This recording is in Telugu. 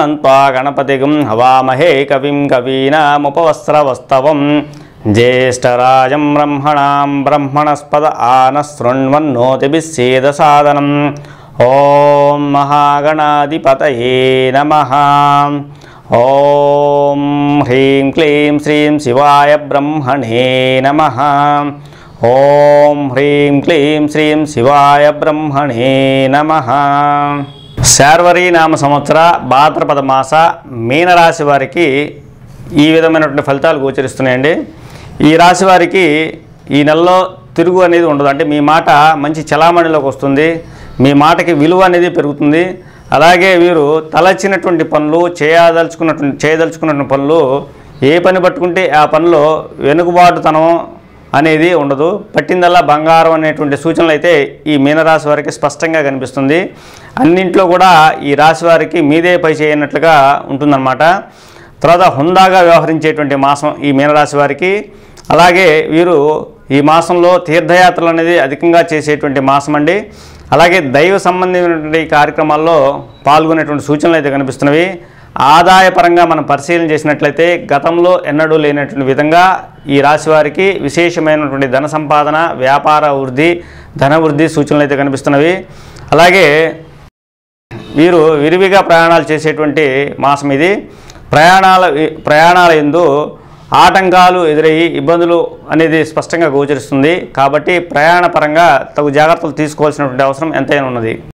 త్వా గణపతిగం హవామహే కవిం కవీనాముపవస్త్రవస్తవం జ్యేష్ఠరాజం బ్రహ్మణాం బ్రహ్మణస్పద ఆనశృణ్వన్నోతిభిస్సేద సాదనం ఓం మహాగణాధిపతయే నమ ఓం హ్రీం క్లీం శ్రీం శివాయ బ్రహ్మణే నమ ఓం హ్రీం క్లీం శ్రీం శివాయ బ్రహ్మణే నమ శార్వరీ నామ సంవత్సర భాద్రపద మాస మీనరాశి వారికి ఈ విధమైనటువంటి ఫలితాలు గోచరిస్తున్నాయండి ఈ రాశి వారికి ఈ నెలలో తిరుగు అనేది ఉండదు అంటే మీ మాట మంచి చలామణిలోకి వస్తుంది మీ మాటకి విలువ అనేది పెరుగుతుంది అలాగే వీరు తలచినటువంటి పనులు చేయదలుచుకున్నటువంటి చేయదలుచుకున్నటువంటి పనులు ఏ పని పట్టుకుంటే ఆ పనిలో వెనుకబాటుతనం అనేది ఉండదు పట్టిందల్లా బంగారం అనేటువంటి సూచనలు అయితే ఈ మీనరాశి వారికి స్పష్టంగా కనిపిస్తుంది అన్నింట్లో కూడా ఈ రాశి వారికి మీదే పై చేయనట్లుగా ఉంటుందన్నమాట తర్వాత హుందాగా వ్యవహరించేటువంటి మాసం ఈ మీనరాశి వారికి అలాగే వీరు ఈ మాసంలో తీర్థయాత్రలు అనేది అధికంగా చేసేటువంటి మాసం అండి అలాగే దైవ సంబంధించినటువంటి కార్యక్రమాల్లో పాల్గొనేటువంటి సూచనలు అయితే కనిపిస్తున్నవి ఆదాయపరంగా మనం పరిశీలన చేసినట్లయితే గతంలో ఎన్నడూ లేనటువంటి విధంగా ఈ రాశి వారికి విశేషమైనటువంటి ధన సంపాదన వ్యాపార వృద్ధి ధన వృద్ధి సూచనలు అయితే కనిపిస్తున్నవి అలాగే వీరు విరివిగా ప్రయాణాలు చేసేటువంటి మాసం ఇది ప్రయాణాల ప్రయాణాల ఎందు ఆటంకాలు ఎదురయ్యి ఇబ్బందులు అనేది స్పష్టంగా గోచరిస్తుంది కాబట్టి ప్రయాణ పరంగా తగు జాగ్రత్తలు తీసుకోవాల్సినటువంటి అవసరం ఎంతైనా ఉన్నది